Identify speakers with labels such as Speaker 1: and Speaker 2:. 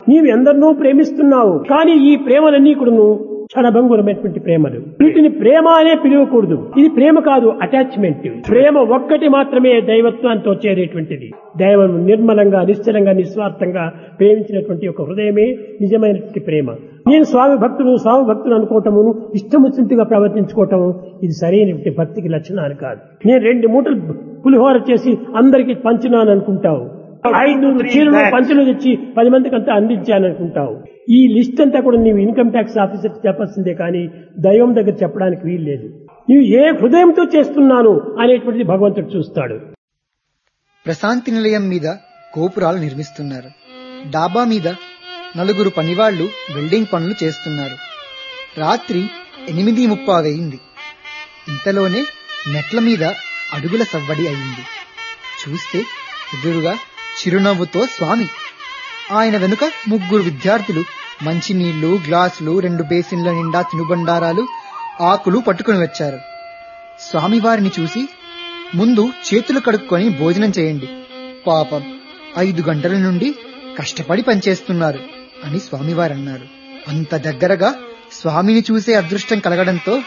Speaker 1: నీవు ఎందరినో ప్రేమిస్తున్నావు కానీ ఈ ప్రేమలన్నీ కూడాను క్షణభంగురమైనటువంటి ప్రేమలు వీటిని ప్రేమ అనే పిలవకూడదు ఇది ప్రేమ కాదు అటాచ్మెంట్ ప్రేమ ఒక్కటి మాత్రమే దైవత్వాంతో చేరేటువంటిది దైవం నిర్మలంగా నిశ్చలంగా నిస్వార్థంగా ప్రేమించినటువంటి ఒక హృదయమే నిజమైనటువంటి ప్రేమ నేను స్వామి భక్తులు స్వామి భక్తులు అనుకోవటము ఇష్టం వచ్చినట్టుగా ప్రవర్తించుకోవటము ఇది సరైనటువంటి భక్తికి లక్షణాలు కాదు నేను రెండు మూటలు పులిహోర చేసి అందరికి పంచినాను అనుకుంటావు ఐదు చీరలు పంచులు తెచ్చి పది మందికి అంతా అందించాను అనుకుంటావు ఈ లిస్ట్ అంతా కూడా నీవు ఇన్కమ్ ట్యాక్స్ ఆఫీసర్ చెప్పాల్సిందే కానీ దైవం దగ్గర చెప్పడానికి వీలు లేదు నీవు ఏ హృదయంతో చేస్తున్నాను అనేటువంటిది భగవంతుడు చూస్తాడు
Speaker 2: ప్రశాంతి నిలయం మీద గోపురాలు నిర్మిస్తున్నారు డాబా మీద నలుగురు పనివాళ్లు వెల్డింగ్ పనులు చేస్తున్నారు రాత్రి ఎనిమిది ముప్పావయింది ఇంతలోనే మెట్ల మీద అడుగుల సవ్వడి అయింది చూస్తే ఎదురుగా చిరునవ్వుతో స్వామి ఆయన వెనుక ముగ్గురు విద్యార్థులు మంచినీళ్లు గ్లాసులు రెండు బేసిన్ల నిండా తినుబండారాలు ఆకులు పట్టుకుని వచ్చారు స్వామివారిని చూసి ముందు చేతులు కడుక్కొని భోజనం చేయండి పాపం ఐదు గంటల నుండి కష్టపడి పనిచేస్తున్నారు అని స్వామివారన్నారు అంత దగ్గరగా స్వామిని చూసే అదృష్టం కలగడంతో